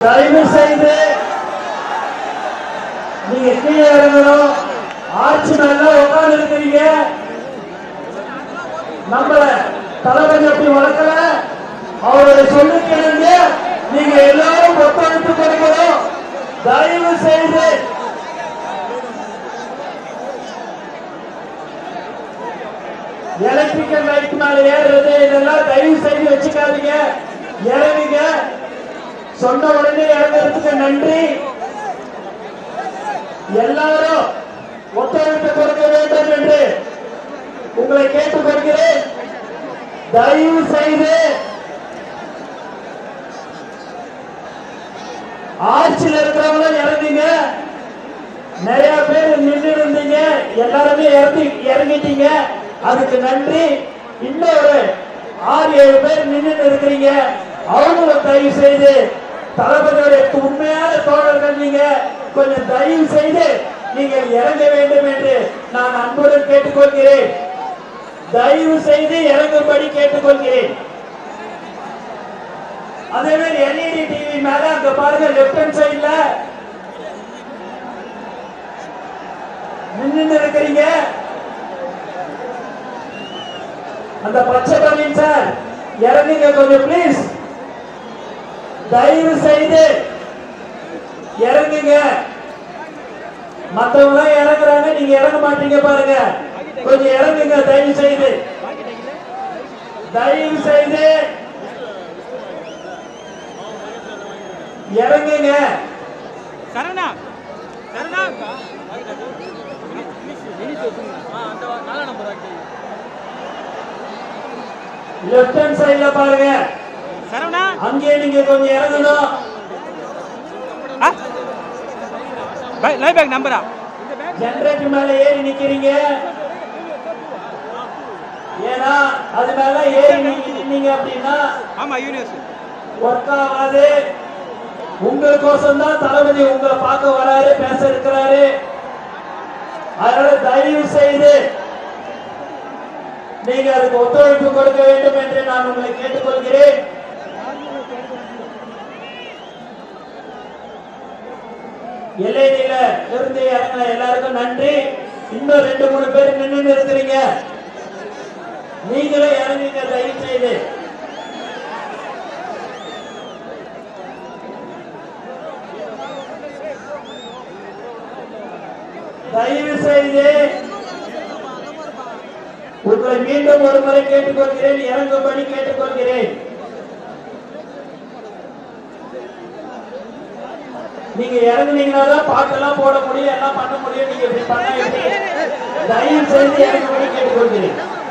தயவு செய்து நீங்க கீழே இறங்கணும் ஆட்சி மேல உட்கார்ந்து இருக்கிறீங்க நம்மள தலைவன் அப்படி வளர்க்கல அவருடைய சொல்லி கிழங்க நீங்க எல்லாரும் ஒத்துழைப்பு கொடுக்கணும் தயவு செய்து எலக்ட்ரிக்கல் லைட் மேல ஏறுறது இதெல்லாம் தயவு செய்து வச்சுக்காதீங்க இறங்குங்க சொன்ன உடனே இறங்குறதுக்கு நன்றி எல்லாரும் ஒத்துழைப்பு கொடுக்க வேண்டும் என்று உங்களை கேட்டுக்கொள்கிறேன் தயவு செய்து ஆட்சியில் இருக்கிறவங்க இறங்குங்க நிறைய பேர் நின்று இருந்தீங்க எல்லாருமே இறங்கி இறங்கிட்டீங்க அதுக்கு நன்றி இன்னொரு ஆறு ஏழு பேர் நின்று இருக்கிறீங்க அவங்களும் தயவு செய்து தளபதியுடைய உண்மையான தோழர்கள் நீங்க கொஞ்சம் தயவு செய்து நீங்கள் இறங்க வேண்டும் என்று நான் அன்புடன் கேட்டுக்கொள்கிறேன் தயவு செய்து இறங்கும்படி கேட்டுக்கொள்கிறேன் அதே மாதிரி எல்இடி டிவி மேல அங்க பாருங்க லெப்ட் ஹேண்ட் சைடுல நின்று இருக்கிறீங்க அந்த பச்சை பள்ளியின் சார் இறங்குங்க கொஞ்சம் ப்ளீஸ் தயவு செய்து இறங்குங்க மத்தவங்க எல்லாம் இறங்குறாங்க நீங்க இறங்க மாட்டீங்க பாருங்க கொஞ்சம் இறங்குங்க தயவு செய்து தயவு செய்து இறங்குங்க சரணா சரணா லெஃப்ட் ஹேண்ட் சைடுல பாருங்க சரவணா அங்கேயே நீங்க கொஞ்சம் இறங்கணும் லைவ் பேக் நம்பரா ஜெனரேட்டர் மேல ஏறி நிக்கிறீங்க ஏன்னா அது மேல ஏறி நீங்க நின்னீங்க அப்படின்னா ஆமா யூனிவர்ஸ் ஒர்க் ஆகாது உங்களுக்கோசம் தான் தளபதி உங்களை பார்க்க வராரு பேச இருக்கிறாரு அதனால தயவு செய்து நீங்க அதுக்கு ஒத்துழைப்பு கொடுக்க வேண்டும் என்று நான் உங்களை கேட்டுக்கொள்கிறேன் எல்ஐடியில இருந்து இறங்கின எல்லாருக்கும் நன்றி இன்னும் ரெண்டு மூணு பேர் நின்று இருக்கிறீங்க நீங்களும் இறங்குங்க தயவு செய்து தயவு செய்து உங்களை மீண்டும் ஒரு முறை கேட்டுக்கொள்கிறேன் இறங்கும்படி கேட்டுக்கொள்கிறேன் நீங்க இறங்குனீங்கன்னா தான் பாட்டெல்லாம் போட முடியும் எல்லாம் பண்ண முடியும் நீங்க இப்படி பண்ணா எப்படி தயவு செய்து இறங்கும்படி கேட்டுக்கொள்கிறேன்